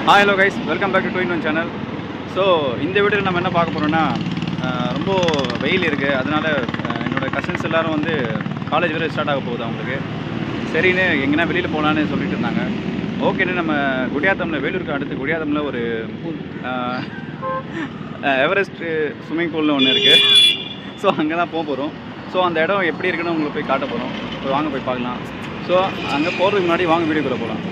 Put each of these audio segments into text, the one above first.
Hi hello guys welcome back to to one channel so இந்த வீடியோவில் நம்ம என்ன பார்க்க போகிறோம்னா ரொம்ப வெயில் இருக்குது அதனால் என்னோட கசின்ஸ் எல்லாரும் வந்து காலேஜ் வேறு ஸ்டார்ட் ஆக போகுது அவங்களுக்கு சரின்னு எங்கன்னா வெளியில் போகலான்னு சொல்லிட்டு இருந்தாங்க ஓகேன்னு நம்ம குடியாத்தமில் வேலூருக்கு அடுத்து குடியாத்தமில் ஒரு அஹ், எவரெஸ்ட் ஸ்விம்மிங் பூல்னு ஒன்று இருக்குது ஸோ அங்கே தான் போக போகிறோம் ஸோ அந்த இடம் எப்படி இருக்குன்னு உங்களுக்கு போய் காட்ட போகிறோம் போய் வாங்க போய் பார்க்கலாம் ஸோ அங்கே போகிறதுக்கு முன்னாடி வாங்க வீடியோக்குள்ளே போகலாம்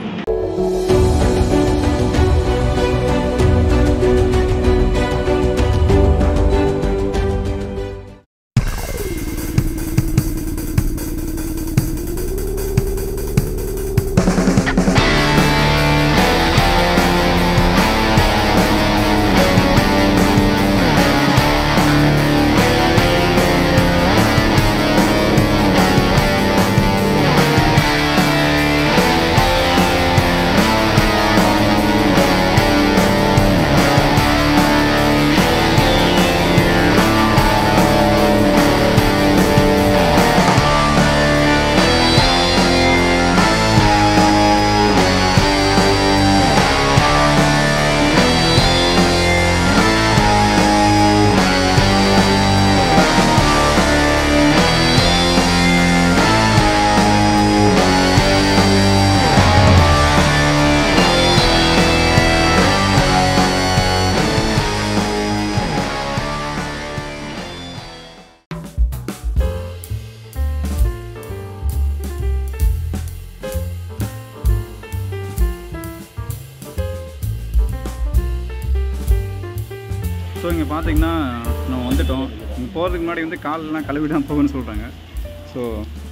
ஸோ இங்கே பார்த்தீங்கன்னா நம்ம வந்துட்டோம் இங்கே போகிறதுக்கு முன்னாடி வந்து காலெல்லாம் கழுவி தான் போகணும்னு சொல்கிறாங்க ஸோ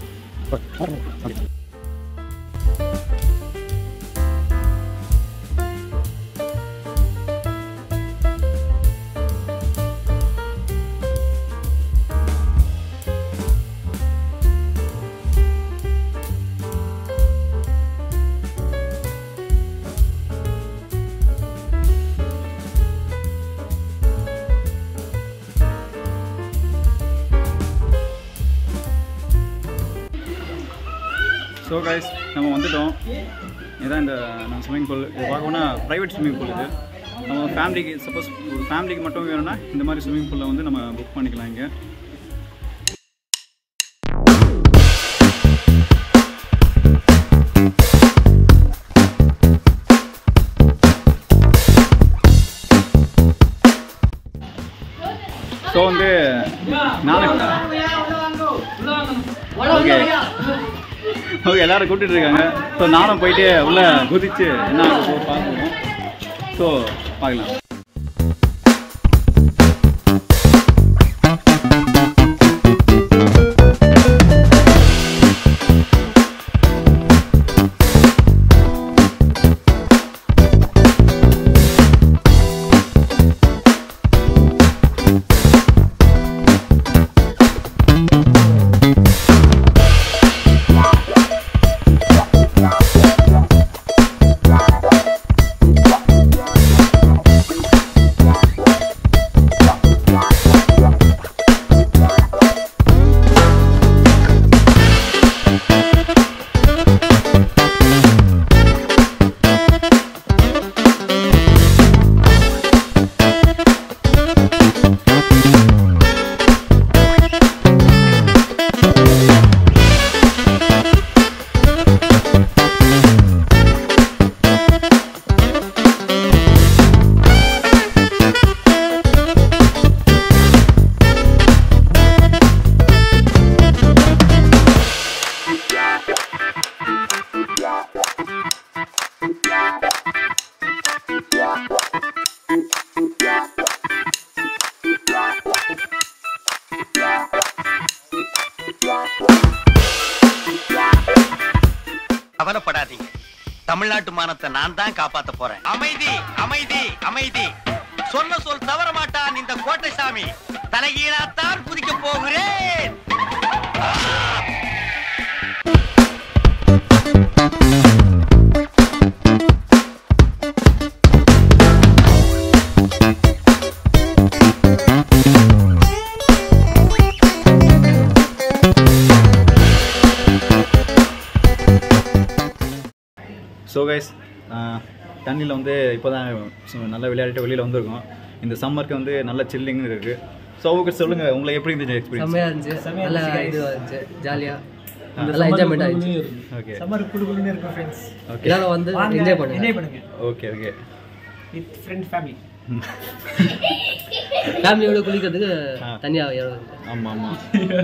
ஸோ கைஸ் நம்ம வந்துட்டோம் இதான் இந்த நம்ம ஸ்விம்மிங் பூல் இது பார்க்கணும்னா ப்ரைவேட் ஸ்விம்மிங் பூல் இது நம்ம ஃபேமிலிக்கு சப்போஸ் ஒரு ஃபேமிலிக்கு மட்டும் வேணும்னா இந்த மாதிரி ஸ்விம்மிங் பூலில் வந்து நம்ம புக் பண்ணிக்கலாம் இங்கே ஸோ வந்து நானும் ஓகே ஓகே எல்லாரும் கூப்பிட்டு இருக்காங்க ஸோ நானும் போயிட்டு உள்ள குதிச்சு என்ன ஆக போகுது பார்க்கணும் ஸோ பார்க்கலாம் கவலைப்படாதீங்க தமிழ்நாட்டு மானத்தை நான் தான் காப்பாத்த போறேன் அமைதி அமைதி அமைதி சொன்ன சொல் தவற மாட்டான் இந்த கோட்டை சாமி தலைகீழாத்தான் குதிக்க போகிறேன் ஸோ கைஸ் தண்ணியில் வந்து இப்போ தான் நல்லா விளையாடிட்டு வெளியில் வந்திருக்கோம் இந்த சம்மருக்கு வந்து நல்ல சில்லிங்னு இருக்குது ஸோ அவங்க சொல்லுங்கள் உங்களுக்கு எப்படி இருந்துச்சு எக்ஸ்பீரியன்ஸ் செம்மையாக இருந்துச்சு நல்லா இதுவாக இருந்துச்சு ஜாலியாக நல்லா என்ஜாய்மெண்ட் ஆயிடுச்சு ஓகே சம்மர் குடுக்குன்னு இருக்கும் ஃப்ரெண்ட்ஸ் ஓகே எல்லாரும் வந்து என்ஜாய் பண்ணுங்க என்ஜாய் பண்ணுங்க okay okay with friend family ஃபேமிலியோட குளிக்கிறதுக்கு தனியாக ஆமாம் ஆமாம்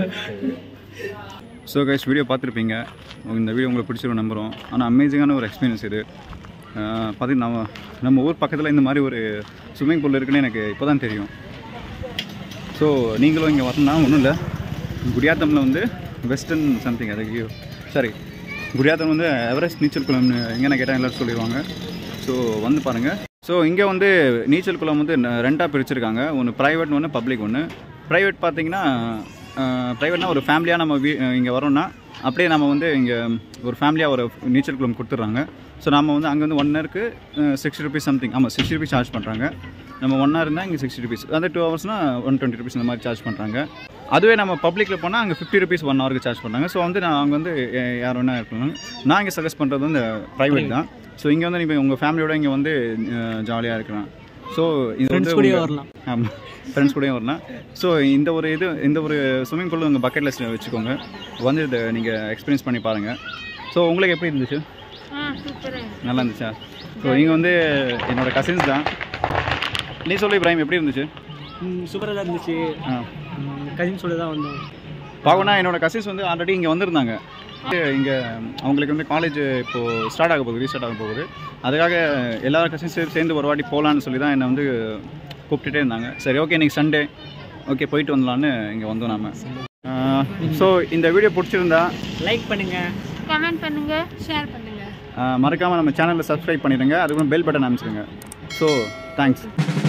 ஸோ கைஸ் வீடியோ பார்த்துருப்பீங்க இந்த வீடியோ உங்களுக்கு பிடிச்சிரும் நம்புகிறோம் ஆனால் அமேசிங்கான ஒரு எக்ஸ்பீரியன்ஸ் இது பார்த்தீங்கன்னா நம்ம நம்ம ஊர் பக்கத்தில் இந்த மாதிரி ஒரு ஸ்விம்மிங் பூல் இருக்குன்னு எனக்கு இப்போ தான் தெரியும் ஸோ நீங்களும் இங்கே வரணும்னா ஒன்றும் இல்லை குடியாத்தமில் வந்து வெஸ்டர்ன் சம்திங் அதுக்கு சாரி குடியாத்தம் வந்து எவரெஸ்ட் நீச்சல் குளம்னு எங்கேனா கேட்டால் எல்லோரும் சொல்லிடுவாங்க ஸோ வந்து பாருங்கள் ஸோ இங்கே வந்து நீச்சல் குளம் வந்து ந- ரெண்டாக பிரிச்சிருக்காங்க ஒன்று ப்ரைவேட் ஒன்று பப்ளிக் ஒன்று ப்ரைவேட் பார்த்தீங்கன்னா ப்ரைவேட்னா ஒரு ஃபேமிலியாக நம்ம வீ இங்கே வரோம்னா அப்படியே நம்ம வந்து இங்கே ஒரு ஃபேமிலியாக ஒரு நீச்சல் குளம் கொடுத்துட்றாங்க ஸோ நம்ம வந்து அங்கே வந்து ஒன் ஹவருக்கு சிக்ஸ்டி ருபீஸ் சம்திங் ஆமாம் சிக்ஸ்டி ருபீஸ் சார்ஜ் பண்ணுறாங்க நம்ம ஒன் ஹவர் இருந்தால் இங்கே சிக்ஸ்டி ருபீஸ் அந்த டூ ஹவர்ஸ்னால் ஒன் டுவெண்ட்டி ருபீஸ் இந்த மாதிரி சார்ஜ் பண்ணுறாங்க அதுவே நம்ம பப்ளிக்கில் போனால் அங்கே ஃபிஃப்டி ருபீஸ் ஒன் ஹவருக்கு சார்ஜ் பண்ணுறாங்க ஸோ வந்து நான் அங்கே வந்து எ- யார் வேணா இருக்கலாம் நான் இங்கே சஜஸ்ட் பண்ணுறது வந்து ப்ரைவேட் தான் ஸோ இங்கே வந்து நீங்கள் உங்கள் ஃபேமிலியோட இங்கே வந்து ஜாலியாக இருக்கலாம் ஸோ இது வந்து கூடயே உங்க- வரலாம். ஆமாம் ஃப்ரெண்ட்ஸ் கூடயும் வரலாம் ஸோ இந்த ஒரு இது இந்த ஒரு ஸ்விம்மிங் பூல் உங்கள் பக்கெட் லிஸ்ட்டில் வச்சுக்கோங்க வந்து இதை நீங்கள் எக்ஸ்பீரியன்ஸ் பண்ணி பாருங்கள் ஸோ உங்களுக்கு எப்படி இருந்துச்சு நல்லா இருந்துச்சா ஸோ இங்கே வந்து என்னோட கசின்ஸ் தான் நீ சொல்லு இப்ராஹிம் எப்படி இருந்துச்சு சூப்பராக தான் இருந்துச்சு ஆ கசின்ஸோட தான் வந்தோம் பார்க்கணும்னா என்னோட கசின்ஸ் வந்து ஆல்ரெடி இங்கே வந்திருந்தாங்க இங்கே அவங்களுக்கு வந்து காலேஜ் இப்போது ஸ்டார்ட் ஆக போகுது ரீஸ்டார்ட் ஆக போகுது அதுக்காக எல்லா கசின்ஸும் சேர்ந்து ஒரு வாட்டி போகலான்னு சொல்லி தான் என்னை வந்து கூப்பிட்டுட்டே இருந்தாங்க சரி ஓகே இன்னைக்கு சண்டே ஓகே போயிட்டு வந்துடலான்னு இங்கே வந்தோம் நாம ஸோ இந்த வீடியோ பிடிச்சிருந்தா லைக் பண்ணுங்க கமெண்ட் பண்ணுங்க ஷேர் பண்ணுங்க மறக்காமல் நம்ம சேனலில் சப்ஸ்கிரைப் பண்ணிடுங்க அதுக்கப்புறம் பெல் பட்டன் அமைச்சிருங்க ஸோ தேங்க்ஸ்